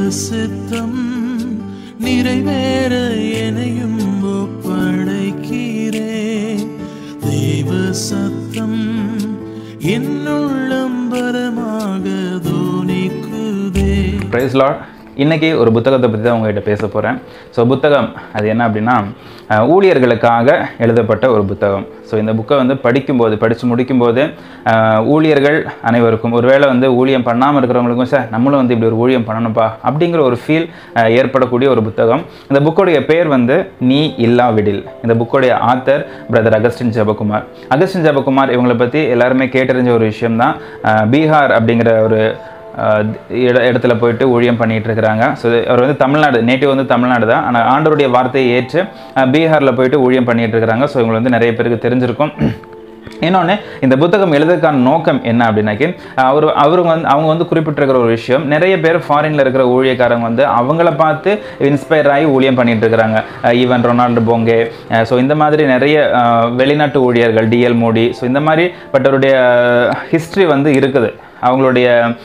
சித்தம் நிறைவேற எனையும் ஒப்படைக்கிறே தெய்வ சத்தம் என்னுள்ளம் பரமாக தோனிக்குதே பிரைஸ் லார்ட் இன்னைக்கு ஒரு புத்தகத்தை பற்றி தான் உங்ககிட்ட பேச போகிறேன் ஸோ புத்தகம் அது என்ன அப்படின்னா அஹ், ஊழியர்களுக்காக எழுதப்பட்ட ஒரு புத்தகம் ஸோ இந்த புக்கை வந்து படிக்கும்போது படித்து முடிக்கும்போது அஹ், ஊழியர்கள் அனைவருக்கும் ஒருவேளை வந்து ஊழியம் பண்ணாமல் இருக்கிறவங்களுக்கும் சார் நம்மளும் வந்து இப்படி ஒரு ஊழியம் பண்ணணும்ப்பா அப்படிங்கிற ஒரு ஃபீல் ஏற்படக்கூடிய ஒரு புத்தகம் இந்த புக்கோடைய பேர் வந்து நீ இல்லாவிடில் இந்த புக்கோடைய ஆத்தர் பிரதர் அகஸ்டின் ஜெபகுமார் அகஸ்டின் ஜெபகுமார் இவங்களை பற்றி எல்லாருமே கேட்டறிஞ்ச ஒரு விஷயம்தான் அஹ், பீகார் அப்படிங்கிற ஒரு ஆஹ் இட இடத்துல போயிட்டு ஊழியம் பண்ணிட்டு இருக்கிறாங்க ஸோ அவர் வந்து தமிழ்நாடு நேட்டிவ் வந்து தமிழ்நாடு தான் ஆனால் ஆண்டவருடைய வார்த்தையை ஏற்று ஆஹ் பீகாரில் போயிட்டு ஊழியம் பண்ணிட்டு இருக்கிறாங்க ஸோ இவங்க வந்து நிறைய பேருக்கு தெரிஞ்சிருக்கும் இன்னொன்று இந்த புத்தகம் எழுதுறதுக்கான நோக்கம் என்ன அப்படின்னாக்கி அவர் அவர் வந்து அவங்க வந்து குறிப்பிட்டிருக்கிற ஒரு விஷயம் நிறைய பேர் ஃபாரினில் இருக்கிற ஊழியக்காரங்க வந்து அவங்கள பார்த்து இன்ஸ்பயர் ஆகி ஊழியம் பண்ணிட்டு இருக்கிறாங்க ஈவன் ரொனால்டு போங்கே ஸோ இந்த மாதிரி நிறைய அஹ், வெளிநாட்டு ஊழியர்கள் டிஎல் மோடி ஸோ இந்த மாதிரி பட்டவருடைய ஹிஸ்ட்ரி வந்து இருக்குது அவங்களுடைய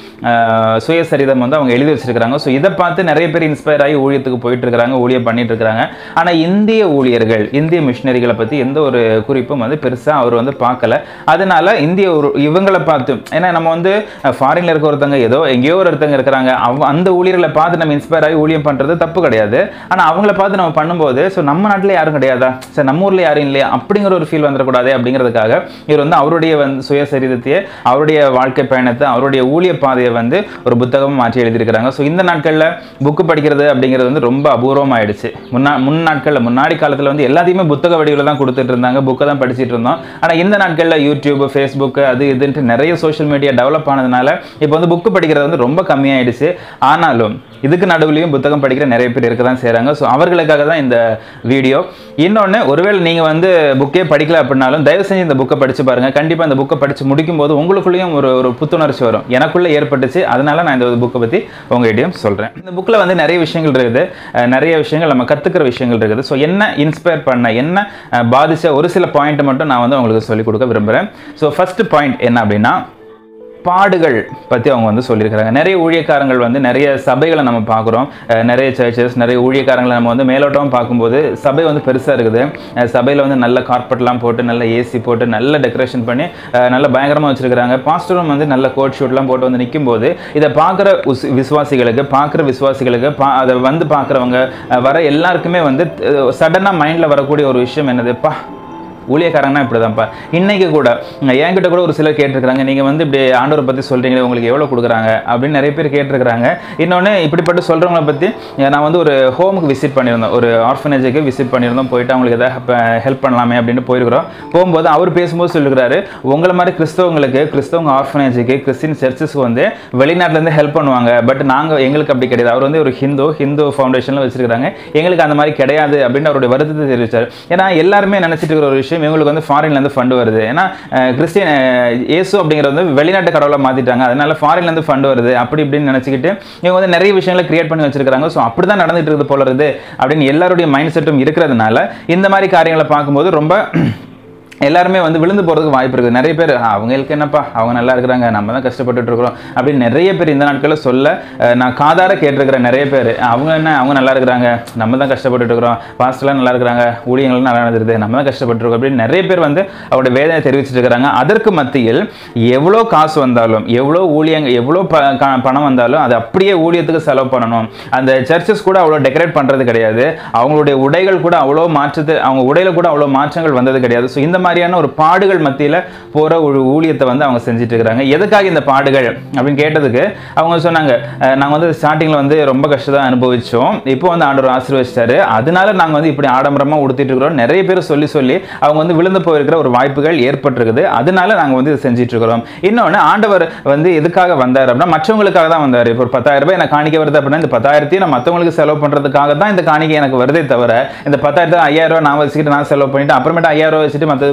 அஹ், சுயசரிதம் வந்து அவங்க எழுதி வச்சிருக்கிறாங்க ஸோ இதை பார்த்து நிறைய பேர் இன்ஸ்பயர் ஆகி ஊழியத்துக்கு போயிட்டு இருக்கிறாங்க ஊழியம் பண்ணிட்டு இருக்கிறாங்க ஆனால் இந்திய ஊழியர்கள் இந்திய மிஷினரிகளை பற்றி எந்த ஒரு குறிப்பும் வந்து பெருசாக அவர் வந்து பார்க்கல அதனால இந்திய ஒரு இவங்களை பார்த்து ஏன்னா நம்ம வந்து ஃபாரின்ல இருக்க ஒருத்தங்க ஏதோ எங்கேயோ ஒரு ஒருத்தங்க இருக்கிறாங்க அவ அந்த ஊழியர்களை பார்த்து நம்ம இன்ஸ்பயர் ஆகி ஊழியம் பண்ணுறது தப்பு கிடையாது ஆனால் அவங்கள பார்த்து நம்ம பண்ணும்போது ஸோ நம்ம நாட்டில் யாரும் கிடையாதா சார் நம்ம ஊரில் யாரும் இல்லையா அப்படிங்கிற ஒரு ஃபீல் வந்துடக்கூடாது அப்படிங்கிறதுக்காக இவர் வந்து அவருடைய வந்து சுயசரிதத்தையே அவருடைய வாழ்க்கை பயணத்தை அவருடைய ஊழிய பாதையை வந்து ஒரு புத்தகமாக மாற்றி எழுதியிருக்கிறாங்க ஸோ இந்த நாட்களில் புக்கு படிக்கிறது அப்படிங்கிறது வந்து ரொம்ப அபூர்வமாயிடுச்சு முன்னா முன் நாட்களில் முன்னாடி காலத்தில் வந்து எல்லாத்தையுமே புத்தக வடிவில் தான் கொடுத்துட்டு இருந்தாங்க புக்கை தான் படிச்சிட்டு இருந்தோம் ஆனால் இந்த நாட்களில் யூடியூப் ஃபேஸ்புக் அது இதுன்ட்டு நிறைய சோஷியல் மீடியா டெவலப் ஆனதுனால இப்போ வந்து புக்கு படிக்கிறது வந்து ரொம்ப கம்மியாயிடுச்சு ஆனாலும் இதுக்கு நடுவுலையும் புத்தகம் படிக்கிற நிறைய பேர் இருக்க தான் செய்கிறாங்க ஸோ அவர்களுக்காக தான் இந்த வீடியோ இன்னொன்று ஒருவேளை நீங்கள் வந்து புக்கே படிக்கல அப்படின்னாலும் தயவு செஞ்சு இந்த புக்கை படித்து பாருங்கள் கண்டிப்பாக இந்த புக்கை படித்து முடிக்கும் போது உங்களுக்குள்ளேயும் ஒரு ஒரு புத்துணர்ச்சி வரும் எனக்குள்ளே ஏற்பட்டுச்சு அதனால நான் இந்த புக்கை பற்றி உங்ககிட்டயும் சொல்கிறேன் இந்த புக்கில் வந்து நிறைய விஷயங்கள் இருக்குது அஹ் நிறைய விஷயங்கள் நம்ம கற்றுக்கிற விஷயங்கள் இருக்குது ஸோ என்ன இன்ஸ்பயர் பண்ண என்ன அஹ் பாதிச்ச ஒரு சில பாயிண்ட் மட்டும் நான் வந்து உங்களுக்கு சொல்லிக் கொடுக்க விரும்புகிறேன் ஸோ ஃபர்ஸ்ட் பாயிண்ட் என்ன அப்படின்னா பாடுகள் பற்றி அவங்க வந்து சொல்லியிருக்கிறாங்க நிறைய ஊழியக்காரங்கள் வந்து நிறைய சபைகளை நம்ம பார்க்குறோம் அஹ் நிறைய சர்ச்சஸ் நிறைய ஊழியக்காரங்களை நம்ம வந்து மேலோட்டமாக பார்க்கும்போது சபை வந்து பெருசாக இருக்குது சபையில் வந்து நல்ல கார்பெட்லாம் போட்டு நல்ல ஏசி போட்டு நல்ல டெக்கரேஷன் பண்ணி அஹ் நல்ல பயங்கரமாக வச்சுருக்கிறாங்க பாஸ்டரும் வந்து நல்ல கோட் ஷூட்லாம் போட்டு வந்து நிற்கும்போது இதை பார்க்குற விசுவாசிகளுக்கு பார்க்குற விசுவாசிகளுக்கு பா அதை வந்து பார்க்குறவங்க வர எல்லாருக்குமே வந்து சடனாக மைண்டில் வரக்கூடிய ஒரு விஷயம் என்னதுப்பா ஊழியக்காரங்கன்னா இப்படிதான்ப்பா இன்னைக்கு கூட அஹ் என்கிட்ட கூட ஒரு சிலர் கேட்டிருக்கிறாங்க நீங்கள் வந்து இப்படி ஆண்டவரை பற்றி சொல்கிறீங்களே உங்களுக்கு எவ்வளோ கொடுக்குறாங்க அப்படின்னு நிறைய பேர் கேட்டிருக்கிறாங்க இன்னொன்று இப்படிப்பட்டு சொல்கிறவங்கள பற்றி அஹ் நான் வந்து ஒரு ஹோமுக்கு விசிட் பண்ணியிருந்தோம் ஒரு ஆர்ஃபனேஜுக்கு விசிட் பண்ணியிருந்தோம் போயிட்டு அவங்களுக்கு எதாவது ஹெல்ப் பண்ணலாமே அப்படின்னு போயிருக்கிறோம் போகும்போது அவர் பேசும்போது சொல்லிருக்கிறாரு உங்களை மாதிரி கிறிஸ்தவங்களுக்கு கிறிஸ்தவங்க ஆர்ஃபனேஜுக்கு கிறிஸ்டின் சர்ச்சஸ்க்கு வந்து வெளிநாட்டிலேருந்து ஹெல்ப் பண்ணுவாங்க பட் நாங்கள் எங்களுக்கு அப்படி கிடையாது அவர் வந்து ஒரு ஹிந்து ஹிந்து ஃபவுண்டேஷனில் வச்சிருக்காங்க எங்களுக்கு அந்த மாதிரி கிடையாது அப்படின்னு அவருடைய வருத்தத்தை தெரிவித்தார் ஏன்னா எல்லாருமே நினச்சிட்டு இருக்கிற ஒரு விஷயம் இவங்களுக்கு வந்து ஃபாரின்லேருந்து ஃபண்டு வருது ஏன்னா அஹ், கிறிஸ்டியன் அஹ், இயேசு அப்படிங்கிறது வந்து வெளிநாட்டு கடவுளை மாற்றிட்டாங்க அதனால ஃபாரின்லேருந்து ஃபண்டு வருது அப்படி இப்படின்னு நினச்சிக்கிட்டு இவங்க வந்து நிறைய விஷயங்களை கிரியேட் பண்ணி வச்சிருக்காங்க ஸோ அப்படி தான் நடந்துட்டு இருக்குது போல இருக்குது அப்படின்னு எல்லாருடைய மைண்ட் செட்டும் இருக்கிறதுனால இந்த மாதிரி காரியங்களை பார்க்கும்போது ரொம்ப எல்லாருமே வந்து விழுந்து போகிறதுக்கு வாய்ப்பு இருக்குது நிறைய பேர் "ஆ, அவங்களுக்கு என்னப்பா அவங்க நல்லா இருக்கிறாங்க நம்ம தான் கஷ்டப்பட்டுட்டு இருக்கிறோம் அப்படின்னு நிறைய பேர் இந்த நாட்களில் சொல்ல அஹ், நான் காதார கேட்டிருக்கிறேன் நிறைய பேர் அவங்க என்ன அவங்க நல்லா இருக்கிறாங்க நம்ம தான் கஷ்டப்பட்டுட்டு இருக்கிறோம் பாஸ்டெலாம் நல்லா இருக்கிறாங்க ஊழியங்கள்லாம் நல்லா நடந்துருது நம்ம தான் கஷ்டப்பட்டுருக்கோம் அப்படின்னு நிறைய பேர் வந்து அவரோட வேதனை தெரிவிச்சிட்டு இருக்கிறாங்க அதற்கு மத்தியில் எவ்வளோ காசு வந்தாலும் எவ்வளோ ஊழியங்க எவ்வளோ ப கா- பணம் வந்தாலும் அது அப்படியே ஊழியத்துக்கு செலவு பண்ணணும் அந்த சர்ச்சஸ் கூட அவ்வளோ டெக்கரேட் பண்ணுறது கிடையாது அவங்களுடைய உடைகள் கூட அவ்வளோ மாற்றத்து அவங்க உடையில கூட அவ்வளோ மாற்றங்கள் வந்தது கிடையாது ஸோ இந்த மாதிரியான ஒரு பாடுகள் மத்தியில் போகிற ஒரு ஊழியத்தை வந்து அவங்க செஞ்சுட்டு இருக்கிறாங்க எதுக்காக இந்த பாடுகள் அப்படின்னு கேட்டதுக்கு அவங்க சொன்னாங்க "அஹ், நாங்க வந்து ஸ்டார்டிங்கில் வந்து ரொம்ப கஷ்டத்தை அனுபவிச்சோம் இப்போ வந்து ஆண்டவர் ஆசீர்வதிச்சிட்டாரு அதனால நாங்கள் வந்து இப்படி ஆடம்பரமாக உடுத்திட்டு இருக்கிறோம் நிறைய பேர் சொல்லி சொல்லி அவங்க வந்து விழுந்து போயிருக்கிற ஒரு வாய்ப்புகள் ஏற்பட்டிருக்குது அதனால நாங்கள் வந்து இதை செஞ்சுட்டு இருக்கிறோம் இன்னொன்று ஆண்டவர் வந்து எதுக்காக வந்தார் அப்படின்னா மற்றவங்களுக்காக தான் வந்தார் இப்போ ஒரு பத்தாயிரம் ரூபாய் எனக்கு காணிக்க வருது அப்படின்னா இந்த பத்தாயிரத்தையும் நான் மற்றவங்களுக்கு செலவு பண்ணுறதுக்காக தான் இந்த காணிக்கை எனக்கு வருதே தவிர இந்த பத்தாயிரத்தை ஐயாயிரம் ரூபாய் நான் வச்சுக்கிட்டு நான் செலவு பண்ணிட்டு அப்புறமேட்டு ஐயாயிரம் ரூபாய் வச்சுட்டு மற்றது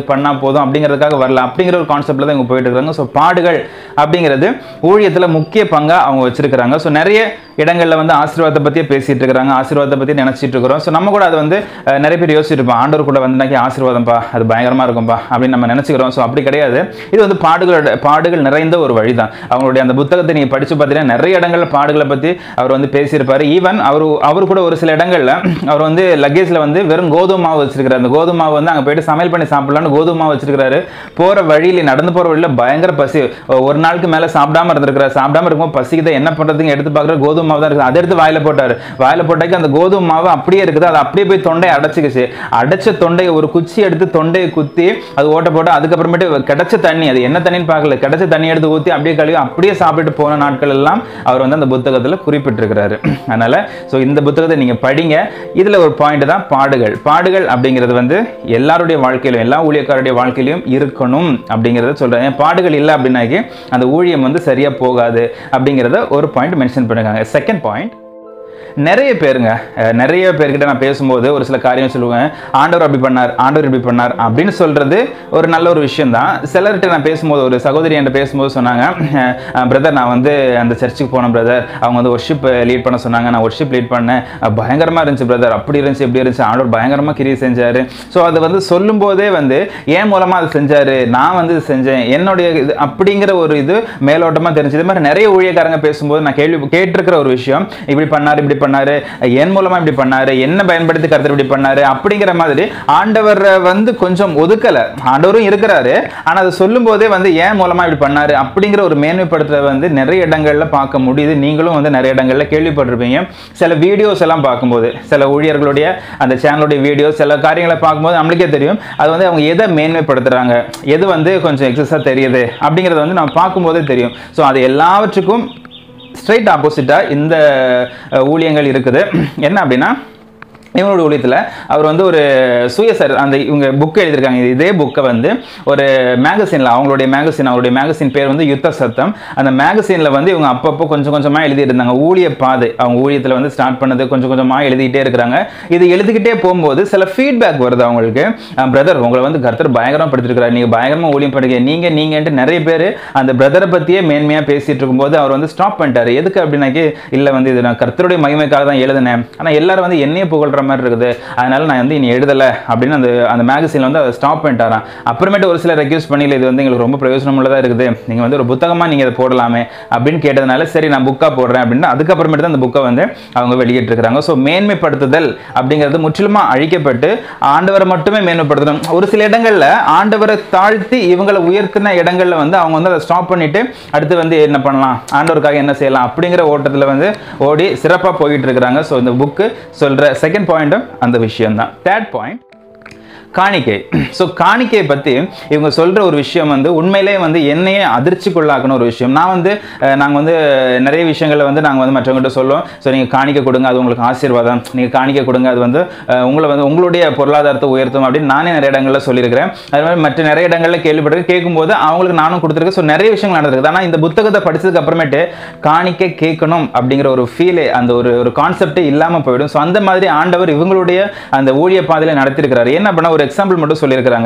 பண்ணால் போதும் அப்படிங்கிறதுக்காக வரல அப்படிங்கிற ஒரு கான்செப்டில் தான் இவங்க போயிட்டு இருக்காங்க ஸோ பாடுகள் அப்படிங்கிறது ஊழியத்தில் முக்கிய பங்காக அவங்க வச்சிருக்கிறாங்க ஸோ நிறைய இடங்களில் வந்து ஆசீர்வாதத்தை பற்றியே பேசிட்டு இருக்கிறாங்க ஆசீர்வாதத்தை பற்றி நினச்சிட்டு இருக்கிறோம் ஸோ நம்ம கூட அது வந்து அஹ், நிறைய பேர் யோசிச்சுட்டு இருப்போம் ஆண்டவர் கூட வந்தாக்கி ஆசீர்வாதம்ப்பா அது பயங்கரமாக இருக்கும்பா அப்படின்னு நம்ம நினச்சிக்கிறோம் ஸோ அப்படி கிடையாது இது வந்து பாடுகளோட பாடுகள் நிறைந்த ஒரு வழி தான் அவங்களுடைய அந்த புத்தகத்தை நீங்கள் படித்து பார்த்தீங்கன்னா நிறைய இடங்கள்ல பாடுகளை பற்றி அவர் வந்து பேசியிருப்பாரு ஈவன் அவர் அவர் கூட ஒரு சில இடங்கள்ல அவர் வந்து லக்கேஜில் வந்து வெறும் கோதுமை மாவு வச்சிருக்காரு அந்த கோதுமை மாவு வந்து அங்கே போயிட்டு சமையல் பண்ணி சாப்பிடலாம்னு கோதுமை மாவு வச்சிருக்காரு போகிற வழியில் நடந்து போகிற வழியில் பயங்கர பசி ஒரு நாளுக்கு மேலே சாப்பிடாம இருந்திருக்கிறார் சாப்பிடாம இருக்கும்போது பசிக்குது என்ன பண்ணுறதுங்க எடுத்து பார்க்குற கோதுமை மாவு தான் இருக்குது அதை எடுத்து வாயில போட்டார் வாயில போட்டாக்கி அந்த கோதுமை மாவு அப்படியே இருக்குது அது அப்படியே போய் தொண்டையை அடைச்சிக்கிச்சு அடைச்ச தொண்டையை ஒரு குச்சி எடுத்து தொண்டையை குத்தி அது ஓட்ட போட்டு அதுக்கப்புறமேட்டு கிடைச்ச தண்ணி அது என்ன தண்ணின்னு பார்க்கல கிடைச்ச தண்ணி எடுத்து ஊற்றி அப்படியே கழுவி அப்படியே சாப்பிட்டு போன நாட்கள் எல்லாம் அவர் வந்து அந்த புத்தகத்தில் குறிப்பிட்டிருக்கிறாரு அதனால ஸோ இந்த புத்தகத்தை நீங்க படிங்க இதுல ஒரு பாயிண்ட் தான் பாடுகள் பாடுகள் அப்படிங்கிறது வந்து எல்லாருடைய வாழ்க்கையிலும் எல்லா ஊழியக்காரருடைய வாழ்க்கையிலும் இருக்கணும் அப்படிங்கிறத சொல்றேன் ஏன் பாடுகள் இல்லை அப்படின்னாக்கி அந்த ஊழியம் வந்து சரியா போகாது அப்படிங்கிறத ஒரு பாயிண்ட் மென்ஷன் பண்ணிருக்காங்க செகண்ட் பாயிண்ட் நிறைய பேருங்க அஹ், நிறைய பேர்கிட்ட நான் பேசும்போது ஒரு சில காரியம் சொல்லுவேன் ஆண்டவர் அப்படி பண்ணார் ஆண்டவர் இப்படி பண்ணார் அப்படின்னு சொல்றது ஒரு நல்ல ஒரு விஷயம் தான் சிலர்கிட்ட நான் பேசும்போது ஒரு சகோதரி என்கிட்ட பேசும்போது சொன்னாங்க பிரதர் நான் வந்து அந்த சர்ச்சுக்கு போனேன் பிரதர் அவங்க வந்து ஒர்ஷிப் லீட் பண்ண சொன்னாங்க நான் ஒர்ஷிப் லீட் பண்ணேன் அஹ், பயங்கரமா இருந்துச்சு பிரதர் அப்படி இருந்துச்சு இப்படி இருந்துச்சு ஆண்டவர் பயங்கரமா கிரியை செஞ்சாரு ஸோ அது வந்து சொல்லும் போதே வந்து ஏன் மூலமா அது செஞ்சாரு நான் வந்து இது செஞ்சேன் என்னுடைய இது அப்படிங்கிற ஒரு இது மேலோட்டமா தெரிஞ்சு இது மாதிரி நிறைய ஊழியக்காரங்க பேசும்போது நான் கேள்வி கேட்டிருக்கிற ஒரு விஷயம் இப்படி பண்ணாரு இப்படி பண்ணாரு என் மூலமா இப்படி பண்ணாரு என்ன பயன்படுத்தி கருத்து இப்படி பண்ணாரு அப்படிங்கிற மாதிரி ஆண்டவர் வந்து கொஞ்சம் ஒதுக்கல ஆண்டவரும் இருக்கிறாரு ஆனா அதை சொல்லும் போதே வந்து ஏன் மூலமா இப்படி பண்ணாரு அப்படிங்கிற ஒரு மேன்மைப்படுத்துறத வந்து நிறைய இடங்கள்ல பார்க்க முடியுது நீங்களும் வந்து நிறைய இடங்கள்ல கேள்விப்பட்டிருப்பீங்க சில வீடியோஸ் எல்லாம் பார்க்கும்போது சில ஊழியர்களுடைய அந்த சேனலுடைய வீடியோஸ் சில காரியங்களை பார்க்கும்போது நம்மளுக்கே தெரியும் அது வந்து அவங்க எதை மேன்மைப்படுத்துறாங்க எது வந்து கொஞ்சம் எக்ஸஸாக தெரியுது அப்படிங்கிறத வந்து நம்ம பார்க்கும்போதே தெரியும் ஸோ அது எல்லாவற்றுக்கும் ஸ்ட்ரைட் ஆப்போசிட்டாக இந்த அஹ், ஊழியங்கள் இருக்குது என்ன அப்படின்னா இவங்களோட ஊழியத்தில் அவர் வந்து ஒரு சுயசர் அந்த இவங்க புக் எழுதியிருக்காங்க இதே புக்கை வந்து ஒரு மேகசினில் அவங்களுடைய மேகசின் அவருடைய மேகசின் பேர் வந்து யுத்த சத்தம் அந்த மேகசினில் வந்து இவங்க அப்பப்போ கொஞ்சம் கொஞ்சமாக எழுதிட்டு இருந்தாங்க ஊழிய பாதை அவங்க ஊழியத்தில் வந்து ஸ்டார்ட் பண்ணது கொஞ்சம் கொஞ்சமாக எழுதிக்கிட்டே இருக்கிறாங்க இது எழுதிக்கிட்டே போகும்போது சில ஃபீட்பேக் வருது அவங்களுக்கு பிரதர் உங்களை வந்து கர்த்தர் பயங்கரமாக படுத்திருக்கிறார் நீங்கள் பயங்கரமாக ஊழியம் பண்ணுங்க நீங்கள் நீங்கன்ட்டு நிறைய பேர் அந்த பிரதரை பற்றியே மேன்மையாக பேசிட்டு இருக்கும்போது அவர் வந்து ஸ்டாப் பண்ணிட்டாரு எதுக்கு அப்படின்னாக்கி இல்லை வந்து இது நான் கர்த்தருடைய மகிமைக்காக தான் எழுதினேன் ஆனால் எல்லாரும் வந்து என்னையே புகழ்ற மாதிரி இருக்குது அதனால நான் வந்து இனி எழுதலை அப்படின்னு அந்த அந்த மேகசினில் வந்து அதை ஸ்டாப் பண்ணிட்டாராம் அப்புறமேட்டு ஒரு சிலர் ரெக்யூஸ் பண்ணி "இல்ல, இது வந்து எங்களுக்கு ரொம்ப பிரயோஜனம் உள்ளதாக இருக்குது நீங்கள் வந்து ஒரு புத்தகமாக நீங்கள் இதை போடலாமே அப்படின்னு கேட்டதுனால சரி நான் புக்காக போடுறேன் அப்படின்னு அதுக்கப்புறமேட்டு தான் அந்த புக்கை வந்து அவங்க வெளியிட்டிருக்கிறாங்க ஸோ மேன்மைப்படுத்துதல் அப்படிங்கிறது முற்றிலுமாக அழிக்கப்பட்டு ஆண்டவரை மட்டுமே மேன்மைப்படுத்தணும் ஒரு சில இடங்கள்ல ஆண்டவரை தாழ்த்தி இவங்களை உயர்த்தின இடங்கள்ல வந்து அவங்க வந்து அதை ஸ்டாப் பண்ணிட்டு அடுத்து வந்து என்ன பண்ணலாம் ஆண்டவருக்காக என்ன செய்யலாம் அப்படிங்கிற ஓட்டத்தில் வந்து ஓடி சிறப்பாக போயிட்டு இருக்கிறாங்க ஸோ இந்த புக்கு சொல்ற செகண்ட் பாயிண்ட்டும் அந்த விஷயம் தான் தேர்ட் பாயிண்ட் காணிக்கை ஸோ காணிக்கையை பற்றி இவங்க சொல்கிற ஒரு விஷயம் வந்து உண்மையிலே வந்து என்னையே அதிர்ச்சிக்குள்ளாக்குன ஒரு விஷயம் நான் வந்து நாங்கள் வந்து நிறைய விஷயங்களை வந்து நாங்கள் வந்து மற்றவங்ககிட்ட சொல்லுவோம் ஸோ நீங்கள் காணிக்கை கொடுங்க அது உங்களுக்கு ஆசீர்வாதம் நீங்கள் காணிக்கை கொடுங்க அது வந்து அஹ், உங்களை வந்து உங்களுடைய பொருளாதாரத்தை உயர்த்தும் அப்படின்னு நானே நிறைய இடங்களில் சொல்லியிருக்கிறேன் அது மாதிரி மற்ற நிறைய இடங்களில் கேள்விப்பட்டு கேட்கும்போது அவங்களுக்கு நானும் கொடுத்துருக்கேன் ஸோ நிறைய விஷயங்கள் நடந்திருக்கு ஆனால் இந்த புத்தகத்தை படிச்சதுக்கு அப்புறமேட்டு காணிக்கை கேட்கணும் அப்படிங்கிற ஒரு ஃபீலே அந்த ஒரு ஒரு கான்செப்டே இல்லாமல் போயிடும் ஸோ அந்த மாதிரி ஆண்டவர் இவங்களுடைய அந்த ஊழிய பாதையில நடத்திருக்கிறாரு என்ன பண்ண ஒரு எக்ஸாம்பிள் மட்டும் சொல்லியிருக்கிறாங்க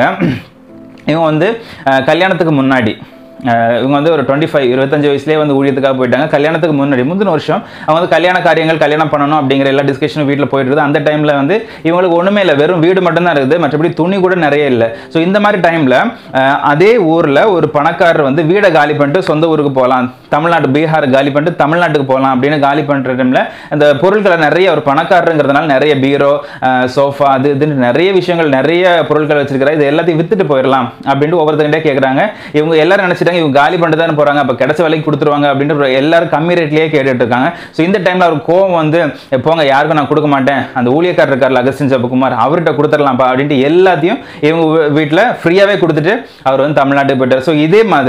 இவங்க வந்து அஹ், கல்யாணத்துக்கு முன்னாடி அஹ், இவங்க வந்து ஒரு டுவெண்ட்டி ஃபைவ் இருபத்தஞ்சு வயசுலேயே வந்து ஊழியத்துக்காக போயிட்டாங்க கல்யாணத்துக்கு முன்னாடி முந்தின வருஷம் அவங்க வந்து கல்யாண காரியங்கள் கல்யாணம் பண்ணணும் அப்படிங்கிற எல்லா டிஸ்கஷனும் வீட்டில் போயிட்டு இருக்குது அந்த டைமில் வந்து இவங்களுக்கு ஒன்றுமே இல்லை வெறும் வீடு மட்டும்தான் இருக்குது மற்றபடி துணி கூட நிறைய இல்லை ஸோ இந்த மாதிரி டைமில் அதே ஊரில் ஒரு பணக்காரர் வந்து வீடை காலி பண்ணிட்டு சொந்த ஊருக்கு போகலாம் தமிழ்நாடு பீகார் காலி பண்ணிட்டு தமிழ்நாட்டுக்கு போகலாம் அப்படின்னு காலி பண்ணுற டைமில் அந்த பொருட்களை நிறைய ஒரு பணக்காரருங்கிறதுனால நிறைய பீரோ சோஃபா அது இதுன்னு நிறைய விஷயங்கள் நிறைய பொருட்கள் வச்சிருக்கிறார் இது எல்லாத்தையும் வித்துட்டு போயிடலாம் அப்படின்ட்டு ஒவ்வொருத்தங்கிட்டே கேட்குறாங்க இவங்க எல்லாரும் நினச்சிட்டாங்க இவங்க காலி பண்ணிட்டு தானே போகிறாங்க அப்போ கிடைச்ச விலைக்கு கொடுத்துருவாங்க அப்படின்ட்டு எல்லாரும் கம்மி ரேட்லேயே கேட்டுட்டு இருக்காங்க ஸோ இந்த டைமில் அவர் கோவம் வந்து "ஏ, போங்க யாருக்கும் நான் கொடுக்க மாட்டேன் அந்த ஊழியக்காரர் இருக்கார்ல அகஸ்டின் ஜபகுமார் அவர்கிட்ட கொடுத்துடலாம்ப்பா அப்படின்ட்டு எல்லாத்தையும் இவங்க வீட்டில் ஃப்ரீயாகவே கொடுத்துட்டு அவர் வந்து தமிழ்நாட்டுக்கு போயிட்டார் ஸோ இதே மாதிரி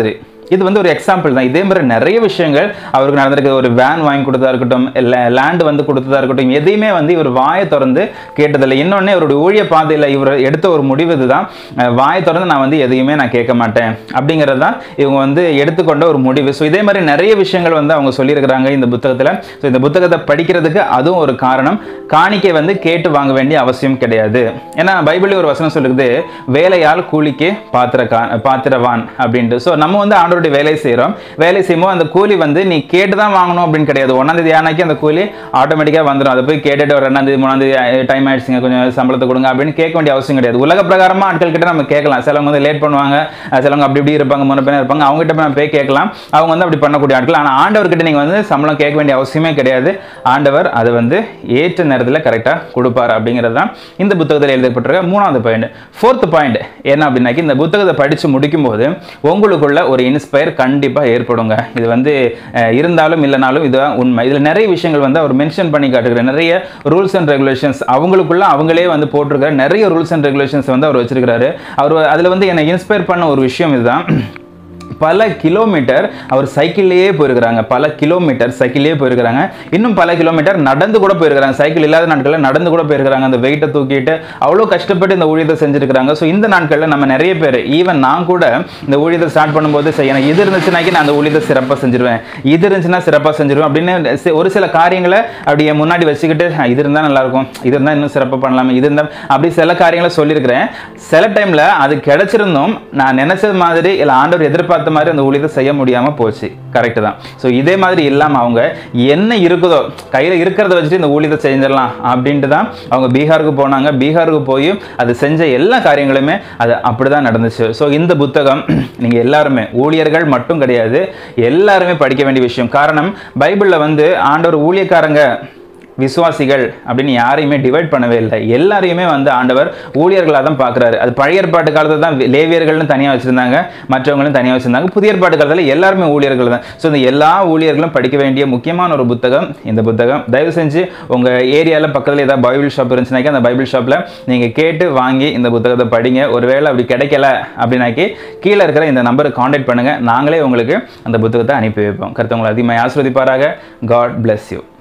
இது வந்து ஒரு எக்ஸாம்பிள் தான் இதே மாதிரி நிறைய விஷயங்கள் அவருக்கு நடந்திருக்கு ஒரு வேன் வாங்கி கொடுத்ததா இருக்கட்டும் இல்லை லேண்ட் வந்து கொடுத்ததா இருக்கட்டும் எதையுமே வந்து இவர் வாயை திறந்து கேட்டதில்லை இன்னொன்று இவருடைய ஊழிய பாதையில் இவர் எடுத்த ஒரு முடிவு இதுதான் அஹ் வாயை திறந்து நான் வந்து எதையுமே நான் கேட்க மாட்டேன் அப்படிங்கிறது தான் இவங்க வந்து எடுத்துக்கொண்ட ஒரு முடிவு ஸோ இதே மாதிரி நிறைய விஷயங்கள் வந்து அவங்க சொல்லியிருக்கிறாங்க இந்த புத்தகத்தில் ஸோ இந்த புத்தகத்தை படிக்கிறதுக்கு அதுவும் ஒரு காரணம் காணிக்கை வந்து கேட்டு வாங்க வேண்டிய அவசியம் கிடையாது ஏன்னா பைபிளில் ஒரு வசனம் சொல்லுது வேலையால் கூலிக்கு பாத்திர கா பாத்திரவான் அப்படின்ட்டு ஸோ நம்ம வந்து ஆண்டவருடைய வேலை செய்கிறோம் வேலை செய்யும்போது அந்த கூலி வந்து நீ கேட்டு தான் வாங்கணும் அப்படின்னு கிடையாது ஒன்றாம் தேதி ஆனாக்கி அந்த கூலி ஆட்டோமேட்டிக்காக வந்துடும் அதை போய் கேட்டுட்டு ஒரு ரெண்டாம் தேதி மூணாம் தேதி டைம் ஆயிடுச்சுங்க கொஞ்சம் சம்பளத்தை கொடுங்க அப்படின்னு கேட்க வேண்டிய அவசியம் கிடையாது உலக பிரகாரமாக ஆட்கள் கிட்ட நம்ம கேட்கலாம் சிலவங்க வந்து லேட் பண்ணுவாங்க அஹ் சிலவங்க அப்படி இப்படி இருப்பாங்க முன்ன பின்ன இருப்பாங்க அவங்க கிட்ட நம்ம போய் கேட்கலாம் அவங்க வந்து அப்படி பண்ணக்கூடிய ஆட்கள் ஆனால் ஆண்டவர்கிட்ட நீங்கள் வந்து சம்பளம் கேட்க வேண்டிய அவசியமே கிடையாது ஆண்டவர் அதை வந்து ஏற்ற நேரத்தில் கரெக்டாக கொடுப்பார் அப்படிங்கிறது தான் இந்த புத்தகத்தில் எழுதப்பட்டிருக்க மூணாவது பாயிண்ட் ஃபோர்த் பாயிண்ட் என்ன அப்படின்னாக்கி இந்த புத்தகத்தை படித்து முடிக்கும்போது உங்களுக்குள்ள ஒரு இன்ஸ்பயர் கண்டிப்பாக ஏற்படுங்க இது வந்து அஹ், இருந்தாலும் இல்லைனாலும் இதுதான் உண்மை இதில் நிறைய விஷயங்கள் வந்து அவர் மென்ஷன் பண்ணி காட்டுகிறார் நிறைய ரூல்ஸ் அண்ட் ரெகுலேஷன்ஸ் அவங்களுக்குள்ள அவங்களே வந்து போட்டிருக்கிற நிறைய ரூல்ஸ் அண்ட் ரெகுலேஷன்ஸ் வந்து அவர் வச்சிருக்கிறாரு அவர் அதில் வந்து என்னை இன்ஸ்பயர் பண்ண ஒரு விஷயம் இதுதான் பல கிலோமீட்டர் அவர் சைக்கிள்லேயே போயிருக்கிறாங்க பல கிலோமீட்டர் சைக்கிள்லேயே போயிருக்கிறாங்க இன்னும் பல கிலோமீட்டர் நடந்து கூட போயிருக்கிறாங்க சைக்கிள் இல்லாத நாட்களில் நடந்து கூட போயிருக்கிறாங்க அந்த வெயிட்டை தூக்கிட்டு அவ்வளோ கஷ்டப்பட்டு இந்த ஊழியத்தை செஞ்சிருக்கிறாங்க ஸோ இந்த நாட்களில் நம்ம நிறைய பேர் ஈவன் நான் கூட இந்த ஊழியத்தை ஸ்டார்ட் பண்ணும்போது சரி எனக்கு இது இருந்துச்சுனாக்கி நான் அந்த ஊழியத்தை சிறப்பாக செஞ்சிருவேன் இது இருந்துச்சுன்னா சிறப்பாக செஞ்சிருவேன் அப்படின்னு சி- ஒரு சில காரியங்களை அப்படியே முன்னாடி வச்சுக்கிட்டு "ஆ, இது இருந்தால் நல்லாயிருக்கும் இது இருந்தால் இன்னும் சிறப்பாக பண்ணலாமே இது இருந்தால் அப்படி சில காரியங்களை சொல்லியிருக்கிறேன் சில டைமில் அது கிடைச்சிருந்தும் நான் நினைச்சது மாதிரி இல்லை ஆண்டவர் எதிர்பார்த்த மாதிரி அந்த ஊழியத்தை செய்ய முடியாமல் போச்சு கரெக்டு தான் ஸோ இதே மாதிரி இல்லாமல் அவங்க என்ன இருக்குதோ கையில் இருக்கிறத வச்சுட்டு இந்த ஊழியத்தை செஞ்சிடலாம் அப்படின்ட்டு தான் அவங்க பீகாருக்கு போனாங்க பீகாருக்கு போய் அது செஞ்ச எல்லா காரியங்களுமே அது அப்படி தான் நடந்துச்சு ஸோ இந்த புத்தகம் நீங்கள் எல்லாருமே ஊழியர்கள் மட்டும் கிடையாது எல்லாருமே படிக்க வேண்டிய விஷயம் காரணம் பைபிளில் வந்து ஆண்டவர் ஊழியக்காரங்க விசுவாசிகள் அப்படின்னு யாரையுமே டிவைட் பண்ணவே இல்லை எல்லாரையுமே வந்து ஆண்டவர் ஊழியர்களாக தான் பார்க்குறாரு அது பழைய ஏற்பாட்டு காலத்தில் தான் லேவியர்கள்னு தனியாக வச்சுருந்தாங்க மற்றவங்களும் தனியாக வச்சுருந்தாங்க புதிய ஏற்பாட்டு காலத்தில் எல்லாருமே ஊழியர்கள் தான் ஸோ இந்த எல்லா ஊழியர்களும் படிக்க வேண்டிய முக்கியமான ஒரு புத்தகம் இந்த புத்தகம் தயவு செஞ்சு உங்கள் ஏரியாவில் பக்கத்தில் ஏதாவது பைபிள் ஷாப் இருந்துச்சுனாக்கி அந்த பைபிள் ஷாப்பில் நீங்கள் கேட்டு வாங்கி இந்த புத்தகத்தை படிங்க ஒருவேளை அப்படி கிடைக்கல அப்படின்னாக்கி கீழே இருக்கிற இந்த நம்பருக்கு காண்டாக்ட் பண்ணுங்கள் நாங்களே உங்களுக்கு அந்த புத்தகத்தை அனுப்பி வைப்போம் கருத்து உங்களை அதிகமாக ஆஸ்வதிப்பாராக காட் bless யூ